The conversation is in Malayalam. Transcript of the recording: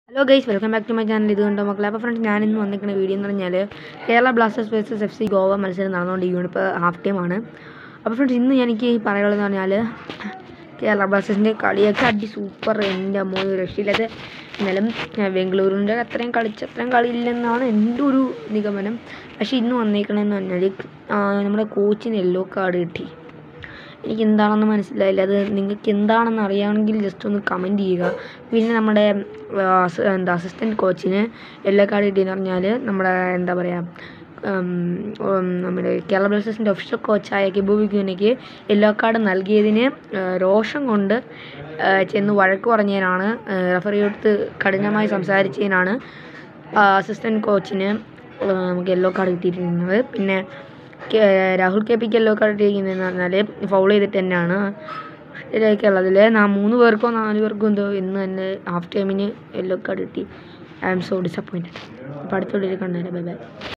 hello guys welcome back to my channel ഇത് കണ്ടോ മക്കളെ അപ്പോൾ ഫ്രണ്ട്സ് ഞാൻ ഇന്ന് വന്നിരിക്കുന്ന വീഡിയോ എന്ന് പറഞ്ഞാൽ Kerala Blasters versus F C Goa മത്സരം നടന്നുകൊണ്ടിരിക്കുകയാണ് ഇപ്പോൾ ഹാഫ് ടൈമാണ് അപ്പോൾ ഫ്രണ്ട്സ് ഇന്ന് എനിക്ക് പറയാനുള്ളതെന്ന് പറഞ്ഞാൽ കേരള ബ്ലാസ്റ്റേഴ്സിൻ്റെ കളിയൊക്കെ അടി സൂപ്പർ എൻ്റെ അമ്മോ രക്ഷയില്ലാത്ത എന്നാലും ബംഗളൂരുവിൻ്റെ അത്രയും കളിച്ച അത്രയും കളിയില്ലെന്നാണ് എൻ്റെ ഒരു നിഗമനം പക്ഷേ ഇന്ന് വന്നേക്കണമെന്ന് പറഞ്ഞാൽ ആ, നമ്മുടെ കോച്ചിന് യെല്ലോ കാർഡ് കിട്ടി എനിക്ക് എന്താണെന്ന് മനസ്സിലായില്ല അത് നിങ്ങൾക്ക് എന്താണെന്ന് അറിയാമെങ്കിൽ ജസ്റ്റ് ഒന്ന് കമൻറ്റ് ചെയ്യുക പിന്നെ നമ്മുടെ ആ, അസ- എന്താ അസിസ്റ്റൻറ്റ് കോച്ചിന് യെല്ലോ കാർഡ് കിട്ടിയെന്ന് പറഞ്ഞാൽ നമ്മുടെ എന്താ പറയുക ഉം, ഉം, നമ്മുടെ കേരള ബ്ലാസ്റ്റേഴ്സിൻ്റെ ഒഫീഷ്യൽ കോച്ചായ കിബു വിഗ്യൂനയ്ക്ക് യെല്ലോ കാർഡ് നൽകിയതിന് ആ, രോഷം കൊണ്ട് ആ, ചെന്ന് വഴക്ക് പറഞ്ഞതിനാണ് റെഫറിയോടുത്ത് കഠിനമായി സംസാരിച്ചതിനാണ് അസിസ്റ്റൻറ്റ് കോച്ചിന് ആ, നമുക്ക് യെല്ലോ കാർഡ് കിട്ടിയിരിക്കുന്നത് പിന്നെ കെ- രാഹുൽ കെ പിക്ക് യെല്ലോ കാർഡ് ഇട്ടിരിക്കുന്നതെന്ന് പറഞ്ഞാൽ ഫൗൾ ചെയ്തിട്ട് തന്നെയാണ് ഇതിലേക്കുള്ളതിൽ നാ മൂന്ന് പേർക്കോ നാല് പേർക്കോ എന്തോ ഇന്ന് തന്നെ ഹാഫ് ടൈമിന് യെല്ലോ കാർഡ് കിട്ടി ഐ ആം സോ ഡിസപ്പോയിൻറ്റഡ് അപ്പോൾ അടുത്ത വീഡിയോയിൽ കണ്ടുതരാം ബൈ ബൈ